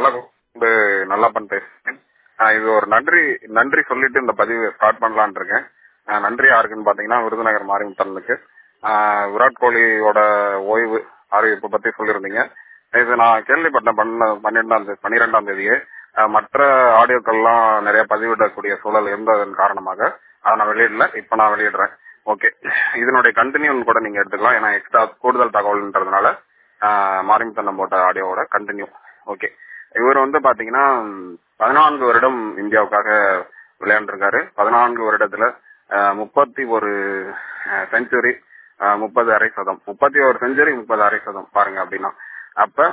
கள்ளக்குண்டு நல்லப்பன் பேசுறேன் ஆஹ் இது ஒரு நன்றி நன்றி சொல்லிட்டு இந்த பதிவு ஸ்டார்ட் பண்ணலாம்னு இருக்கேன் ஆஹ் நன்றி யாருக்குன்னு பாத்தீங்கன்னா விருதுநகர் மாரிமுத்தனுக்கு ஆஹ் விராட் கோலியோட ஓய்வு அறிவிப்பு பத்தி சொல்லியிருந்தீங்க இது நான் கேள்விப்பட்டேன் பண்ண பன்னிரெண்டாம் தேதி பன்னிரெண்டாம் தேதியே ஆஹ் மற்ற ஆடியோக்கள்லாம் நிறைய பதிவிடக்கூடிய சூழல் இருந்ததன் காரணமாக அதை நான் வெளியிடல இப்ப நான் வெளியிடுறேன் ஓகே இதனுடைய கண்டினியூன்னு கூட நீங்க எடுத்துக்கலாம் ஏன்னா எக்ஸ்ட்ரா கூடுதல் தகவல்ன்றதுனால மாரிமுத்தன்னம் போட்ட ஆடியோவோட கண்டினியூ ஓகே இவர் வந்து பாத்தீங்கன்னா பதினான்கு வருடம் இந்தியாவுக்காக விளையாண்டுருக்காரு பதினான்கு வருடத்துல முப்பத்தி ஒரு செஞ்சுரி முப்பது அரை சதம் முப்பத்தி ஒரு செஞ்சுரி முப்பது அரை சதம் பாருங்க அப்படின்னா அப்ப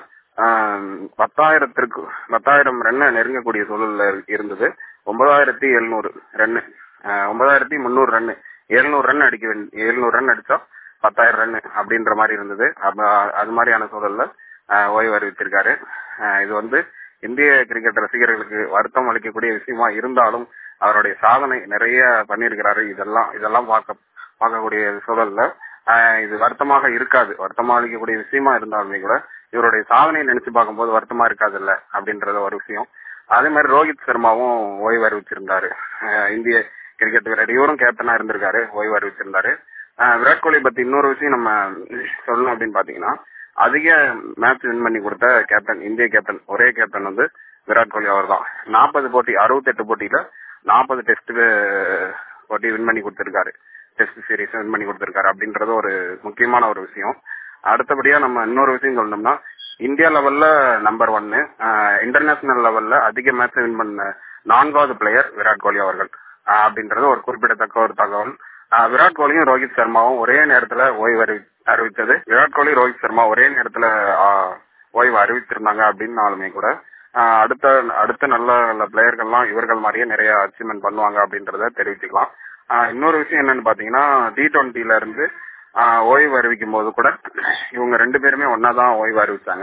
பத்தாயிரத்திற்கு பத்தாயிரம் ரன்னை நெருங்கக்கூடிய சூழல்ல இருந்தது ஒன்பதாயிரத்தி எழுநூறு ரன்னு ஒன்பதாயிரத்தி முன்னூறு ரன்னு எழுநூறு ரன் அடிக்க வேண்டிய எழுநூறு ரன் அடிச்சா பத்தாயிரம் ரன் அப்படின்ற மாதிரி இருந்தது அது மாதிரியான சூழல்ல ஓய்வு அறிவித்திருக்காரு இது வந்து இந்திய கிரிக்கெட் ரசிகர்களுக்கு வருத்தம் அளிக்கக்கூடிய விஷயமா இருந்தாலும் அவருடைய சாதனை நிறைய பண்ணியிருக்கிறாரு இதெல்லாம் இதெல்லாம் பார்க்க பார்க்கக்கூடிய சூழல்ல இது வருத்தமாக இருக்காது வருத்தமா அளிக்கக்கூடிய விஷயமா இருந்தாலுமே கூட இவருடைய சாதனையை நினைச்சு பார்க்கும்போது வருத்தமா இருக்காது இல்ல அப்படின்றது ஒரு விஷயம் அதே மாதிரி ரோஹித் சர்மாவும் ஓய்வு அறிவிச்சிருந்தாரு இந்திய கிரிக்கெட் வீரர் இவரும் கேப்டனா இருந்திருக்காரு ஓய்வு அறிவிச்சிருந்தாரு விராட் கோலி பத்தி இன்னொரு விஷயம் நம்ம சொல்லணும் அப்படின்னு பாத்தீங்கன்னா அதிக மேட்ச் வின் பண்ணி கொடுத்த கேப்டன் இந்திய கேப்டன் ஒரே கேப்டன் வந்து விராட் கோலி அவர் தான் நாற்பது போட்டி அறுபத்தி எட்டு போட்டியில நாற்பது டெஸ்ட் போட்டி வின் பண்ணி கொடுத்திருக்காரு டெஸ்ட் சீரீஸ் வின் பண்ணி கொடுத்திருக்காரு அப்படின்றது ஒரு முக்கியமான ஒரு விஷயம் அடுத்தபடியா நம்ம இன்னொரு விஷயம் சொல்லணும்னா இந்தியா லெவல்ல நம்பர் ஒன்னு இன்டர்நேஷனல் லெவல்ல அதிக மேட்ச் வின் பண்ண நான்காவது பிளேயர் விராட் கோலி அவர்கள் அப்படின்றது ஒரு குறிப்பிடத்தக்க ஒரு தகவல் விராட் கோலியும் ரோஹித் சர்மாவும் ஒரே நேரத்துல ஓய்வு அறிவி அறிவித்தது விராட் கோலி ரோஹித் சர்மா ஒரே நேரத்துல ஓய்வு அறிவித்திருந்தாங்க அப்படின்னாலுமே கூட அடுத்த அடுத்த நல்ல நல்ல பிளேயர்கள்லாம் இவர்கள் மாதிரியே நிறைய அச்சீவ்மெண்ட் பண்ணுவாங்க அப்படின்றத தெரிவிச்சுக்கலாம் இன்னொரு விஷயம் என்னன்னு பாத்தீங்கன்னா டி டுவெண்ட்டில இருந்து ஓய்வு அறிவிக்கும் போது கூட இவங்க ரெண்டு பேருமே ஒன்னாதான் ஓய்வு அறிவிச்சாங்க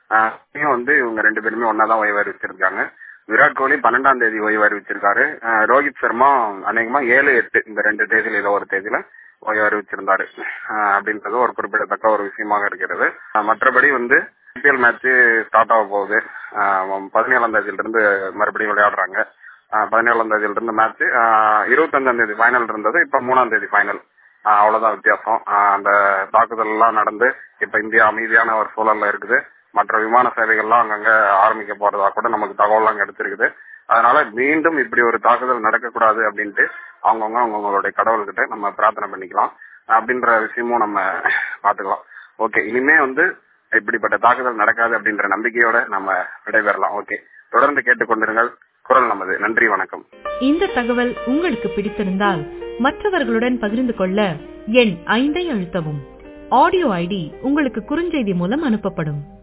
வந்து இவங்க ரெண்டு பேருமே ஒன்னாதான் ஓய்வு அறிவிச்சிருக்காங்க விராட் கோலி பன்னெண்டாம் தேதி ஓய்வு அறிவிச்சிருக்காரு ரோஹித் சர்மா அநேகமா ஏழு எட்டு இந்த ரெண்டு தேதியில ஏதோ ஒரு தேதியில ஓய்வு அறிவிச்சிருந்தாரு அப்படின்றது ஒரு குறிப்பிடத்தக்க ஒரு விஷயமாக இருக்கிறது மற்றபடி வந்து ஐபிஎல் மேட்ச் ஸ்டார்ட் ஆக போகுது பதினேழாம் தேதியில இருந்து மறுபடியும் விளையாடுறாங்க பதினேழாம் தேதியில இருந்து மேட்ச் இருபத்தஞ்சாம் தேதி ஃபைனல் இருந்தது இப்ப மூணாம் தேதி ஃபைனல் அவ்வளவுதான் வித்தியாசம் அந்த தாக்குதல் எல்லாம் நடந்து இப்ப இந்தியா அமைதியான ஒரு சூழல்ல இருக்குது மற்ற விமான சேவைகள்லாம் அங்கங்க ஆரம்பிக்க போறதா கூட நமக்கு தகவல்லாம் கிடைச்சிருக்குது அதனால மீண்டும் இப்படி ஒரு தாக்குதல் நடக்கக்கூடாது அப்படின்ட்டு அவங்கவுங்க அவங்கவுங்களுடைய கடவுள்கிட்ட நம்ம பிரார்த்தனை பண்ணிக்கலாம் அப்படின்ற விஷயமும் நம்ம பாத்துக்கலாம் ஓகே இனிமே வந்து இப்படிப்பட்ட தாக்குதல் நடக்காது அப்படின்ற நம்பிக்கையோட நம்ம விடைபெறலாம் ஓகே தொடர்ந்து கேட்டுக்கொண்டிருங்கள் குரல் நமது நன்றி வணக்கம் இந்த தகவல் உங்களுக்கு பிடித்திருந்தால் மற்றவர்களுடன் பகிர்ந்து கொள்ள எண் ஐந்தை அழுத்தவும் ஆடியோ ஐடி உங்களுக்கு குறுஞ்செய்தி மூலம் அனுப்பப்படும்